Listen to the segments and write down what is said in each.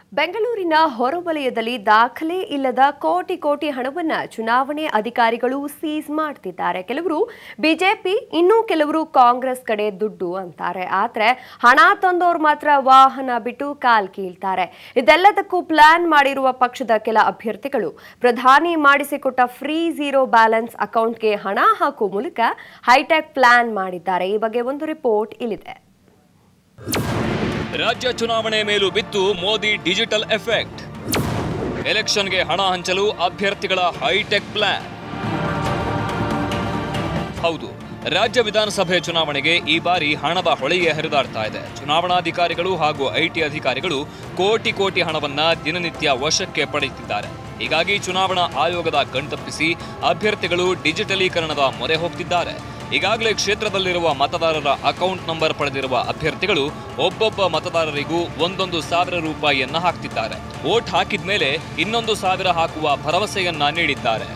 ಬೆಂಗಳೂರಿನ ಹೊರವಲಯದಲ್ಲಿ ದಾಖಲೆ ಇಲ್ಲದ ಕೋಟಿ ಕೋಟಿ ಹಣವನ್ನ ಚುನಾವಣೆ ಅಧಿಕಾರಿಗಳು ಸೀಸ್ ಮಾಡ್ತಿದ್ದಾರೆ ಕೆಲವರು ಬಿಜೆಪಿ ಇನ್ನೂ ಕೆಲವರು ಕಾಂಗ್ರೆಸ್ ಕಡೆ ದುಡ್ಡು ಅಂತಾರೆ ಆದ್ರೆ ಹಣ ತಂದೋರು ಮಾತ್ರ ವಾಹನ ಬಿಟ್ಟು ಕಾಲ್ ಕೀಳ್ತಾರೆ ಇದೆಲ್ಲದಕ್ಕೂ ಪ್ಲಾನ್ ಮಾಡಿರುವ ಪಕ್ಷದ ಕೆಲ ಅಭ್ಯರ್ಥಿಗಳು ಪ್ರಧಾನಿ ಮಾಡಿಸಿಕೊಟ್ಟ ಫ್ರೀ ಝೀರೋ ಬ್ಯಾಲೆನ್ಸ್ ಅಕೌಂಟ್ಗೆ ಹಣ ಹಾಕುವ ಮೂಲಕ ಹೈಟೆಕ್ ಪ್ಲಾನ್ ಮಾಡಿದ್ದಾರೆ ಈ ಬಗ್ಗೆ ಒಂದು ರಿಪೋರ್ಟ್ ಇಲ್ಲಿದೆ ರಾಜ್ಯ ಚುನಾವಣೆ ಮೇಲೂ ಬಿತ್ತು ಮೋದಿ ಡಿಜಿಟಲ್ ಎಫೆಕ್ಟ್ ಎಲೆಕ್ಷನ್ಗೆ ಹಣ ಹಂಚಲು ಅಭ್ಯರ್ಥಿಗಳ ಹೈಟೆಕ್ ಪ್ಲಾನ್ ಹೌದು ರಾಜ್ಯ ವಿಧಾನಸಭೆ ಚುನಾವಣೆಗೆ ಈ ಬಾರಿ ಹಣದ ಹೊಳೆಯೇ ಹರಿದಾಡ್ತಾ ಇದೆ ಚುನಾವಣಾಧಿಕಾರಿಗಳು ಹಾಗೂ ಐಟಿ ಅಧಿಕಾರಿಗಳು ಕೋಟಿ ಕೋಟಿ ಹಣವನ್ನ ದಿನನಿತ್ಯ ವಶಕ್ಕೆ ಪಡೆಯುತ್ತಿದ್ದಾರೆ ಹೀಗಾಗಿ ಚುನಾವಣಾ ಆಯೋಗದ ಕಣ್ತಪ್ಪಿಸಿ ಅಭ್ಯರ್ಥಿಗಳು ಡಿಜಿಟಲೀಕರಣದ ಮೊರೆ ಹೋಗ್ತಿದ್ದಾರೆ ಈಗಾಗಲೇ ಕ್ಷೇತ್ರದಲ್ಲಿರುವ ಮತದಾರರ ಅಕೌಂಟ್ ನಂಬರ್ ಪಡೆದಿರುವ ಅಭ್ಯರ್ಥಿಗಳು ಒಬ್ಬೊಬ್ಬ ಮತದಾರರಿಗೂ ಒಂದೊಂದು ಸಾವಿರ ರೂಪಾಯಿಯನ್ನ ಹಾಕ್ತಿದ್ದಾರೆ ವೋಟ್ ಹಾಕಿದ ಮೇಲೆ ಇನ್ನೊಂದು ಸಾವಿರ ಹಾಕುವ ಭರವಸೆಯನ್ನ ನೀಡಿದ್ದಾರೆ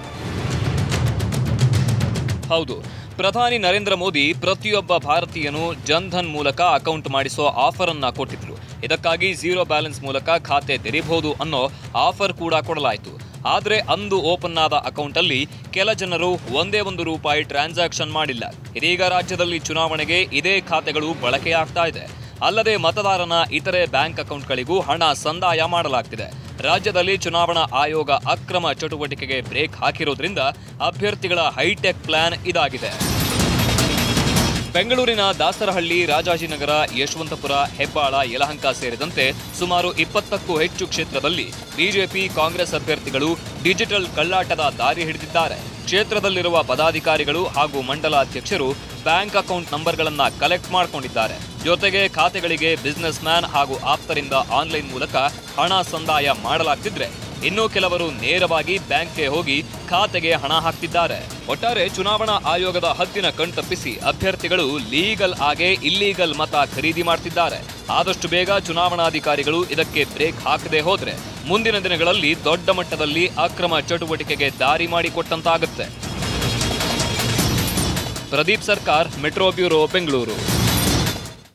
ಹೌದು ಪ್ರಧಾನಿ ನರೇಂದ್ರ ಮೋದಿ ಪ್ರತಿಯೊಬ್ಬ ಭಾರತೀಯನು ಜನ್ಧನ್ ಮೂಲಕ ಅಕೌಂಟ್ ಮಾಡಿಸೋ ಆಫರ್ ಅನ್ನ ಕೊಟ್ಟಿದ್ರು ಇದಕ್ಕಾಗಿ ಝೀರೋ ಬ್ಯಾಲೆನ್ಸ್ ಮೂಲಕ ಖಾತೆ ತೆರೀಬಹುದು ಅನ್ನೋ ಆಫರ್ ಕೂಡ ಕೊಡಲಾಯಿತು ಆದ್ರೆ ಅಂದು ಓಪನ್ ಆದ ಅಕೌಂಟ್ ಅಲ್ಲಿ ಕೆಲ ಜನರು ಒಂದೇ ಒಂದು ರೂಪಾಯಿ ಟ್ರಾನ್ಸಾಕ್ಷನ್ ಮಾಡಿಲ್ಲ ಇದೀಗ ರಾಜ್ಯದಲ್ಲಿ ಚುನಾವಣೆಗೆ ಇದೇ ಖಾತೆಗಳು ಬಳಕೆಯಾಗ್ತಾ ಇದೆ ಅಲ್ಲದೆ ಮತದಾರನ ಇತರೆ ಬ್ಯಾಂಕ್ ಅಕೌಂಟ್ಗಳಿಗೂ ಹಣ ಸಂದಾಯ ಮಾಡಲಾಗ್ತಿದೆ ರಾಜ್ಯದಲ್ಲಿ ಚುನಾವಣಾ ಆಯೋಗ ಅಕ್ರಮ ಚಟುವಟಿಕೆಗೆ ಬ್ರೇಕ್ ಹಾಕಿರೋದ್ರಿಂದ ಅಭ್ಯರ್ಥಿಗಳ ಹೈಟೆಕ್ ಪ್ಲಾನ್ ಇದಾಗಿದೆ ಬೆಂಗಳೂರಿನ ದಾಸರಹಳ್ಳಿ ರಾಜಾಜಿನಗರ ಯಶವಂತಪುರ ಹೆಬ್ಬಾಳ ಯಲಹಂಕ ಸೇರಿದಂತೆ ಸುಮಾರು ಇಪ್ಪತ್ತಕ್ಕೂ ಹೆಚ್ಚು ಕ್ಷೇತ್ರದಲ್ಲಿ ಬಿಜೆಪಿ ಕಾಂಗ್ರೆಸ್ ಅಭ್ಯರ್ಥಿಗಳು ಡಿಜಿಟಲ್ ಕಳ್ಳಾಟದ ದಾರಿ ಹಿಡಿದಿದ್ದಾರೆ ಕ್ಷೇತ್ರದಲ್ಲಿರುವ ಪದಾಧಿಕಾರಿಗಳು ಹಾಗೂ ಮಂಡಲ ಅಧ್ಯಕ್ಷರು ಬ್ಯಾಂಕ್ ಅಕೌಂಟ್ ನಂಬರ್ಗಳನ್ನ ಕಲೆಕ್ಟ್ ಮಾಡಿಕೊಂಡಿದ್ದಾರೆ ಜೊತೆಗೆ ಖಾತೆಗಳಿಗೆ ಬಿಸ್ನೆಸ್ ಮ್ಯಾನ್ ಹಾಗೂ ಆಪ್ತರಿಂದ ಆನ್ಲೈನ್ ಮೂಲಕ ಹಣ ಸಂದಾಯ ಮಾಡಲಾಗ್ತಿದ್ರೆ ಇನ್ನು ಕೆಲವರು ನೇರವಾಗಿ ಬ್ಯಾಂಕ್ಗೆ ಹೋಗಿ ಖಾತೆಗೆ ಹಣ ಹಾಕ್ತಿದ್ದಾರೆ ಒಟ್ಟಾರೆ ಚುನಾವಣಾ ಆಯೋಗದ ಹದ್ದಿನ ಕಣ್ತಪ್ಪಿಸಿ ಅಭ್ಯರ್ಥಿಗಳು ಲೀಗಲ್ ಆಗೇ ಇಲ್ಲೀಗಲ್ ಮತ ಖರೀದಿ ಮಾಡ್ತಿದ್ದಾರೆ ಆದಷ್ಟು ಬೇಗ ಚುನಾವಣಾಧಿಕಾರಿಗಳು ಇದಕ್ಕೆ ಬ್ರೇಕ್ ಹಾಕದೆ ಹೋದ್ರೆ ಮುಂದಿನ ದಿನಗಳಲ್ಲಿ ದೊಡ್ಡ ಮಟ್ಟದಲ್ಲಿ ಅಕ್ರಮ ಚಟುವಟಿಕೆಗೆ ದಾರಿ ಮಾಡಿಕೊಟ್ಟಂತಾಗುತ್ತೆ ಪ್ರದೀಪ್ ಸರ್ಕಾರ್ ಮೆಟ್ರೋ ಬ್ಯೂರೋ ಬೆಂಗಳೂರು